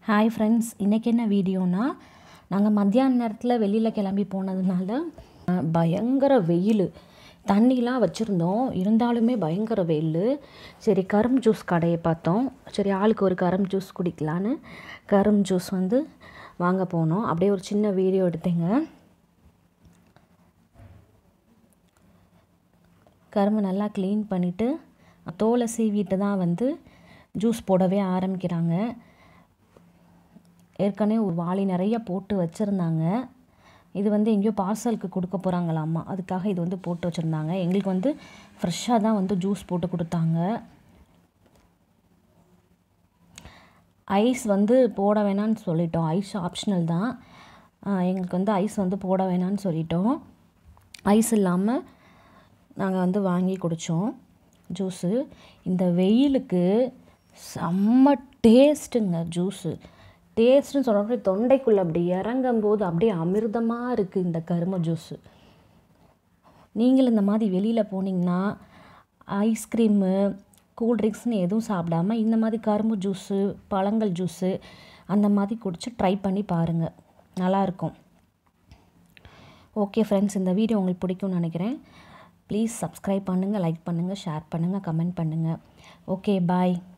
hi friends இன்றைக்கி என்ன வீடியோனா நாங்கள் மத்தியான நேரத்தில் வெளியில் கிளம்பி போனதுனால அஹ், பயங்கர வெயில் தண்ணிலாம் வச்சுருந்தோம் இருந்தாலுமே பயங்கர வெயில் சரி கரும்பு ஜூஸ் கடையை பார்த்தோம் சரி ஆளுக்கு ஒரு கரும்பு ஜூஸ் குடிக்கலான்னு கரும்பு ஜூஸ் வந்து வாங்க போனோம் அப்படியே ஒரு சின்ன வீடியோ எடுத்தேங்க கரும்பு நல்லா க்ளீன் பண்ணிவிட்டு தோலை சீவிட்டு தான் வந்து ஜூஸ் போடவே ஆரம்பிக்கிறாங்க ஏற்கனவே ஒரு வாளி நிறைய போட்டு வச்சுருந்தாங்க இது வந்து எங்கேயோ பார்சலுக்கு கொடுக்க போகிறாங்களாமா அதுக்காக இது வந்து போட்டு வச்சுருந்தாங்க எங்களுக்கு வந்து ஃப்ரெஷ்ஷாக தான் வந்து ஜூஸ் போட்டு கொடுத்தாங்க ஐஸ் வந்து போட வேணாம்னு சொல்லிட்டோம் ஐஸ் ஆப்ஷனல் தான் ஆஹ் எங்களுக்கு வந்து ஐஸ் வந்து போட வேணாம்னு சொல்லிட்டோம் ஐஸ் இல்லாமல் நாங்கள் வந்து வாங்கி குடித்தோம் ஜூஸு இந்த வெயிலுக்கு செம்ம டேஸ்ட்டுங்க ஜூஸு டேஸ்ட்டுன்னு சொல்கிறப்ப தொண்டைக்குள்ளே அப்படி இறங்கும்போது அப்படியே அமிர்தமாக இருக்குது இந்த கரும்பு ஜூஸு நீங்களும் இந்த மாதிரி வெளியில் போனீங்கன்னா ஐஸ்கிரீமு கூல்ட்ரிங்க்ஸ்னு எதுவும் சாப்பிடாம இந்த மாதிரி கரும்பு ஜூஸு பழங்கள் ஜூஸு அந்த மாதிரி குடிச்சு ட்ரை பண்ணி பாருங்கள் நல்லாயிருக்கும் ஓகே ஃப்ரெண்ட்ஸ் இந்த வீடியோ உங்களுக்கு பிடிக்கும்னு நினைக்கிறேன் ப்ளீஸ் சப்ஸ்கிரைப் பண்ணுங்கள் லைக் பண்ணுங்கள் ஷேர் பண்ணுங்கள் கமெண்ட் பண்ணுங்கள் ஓகே பாய்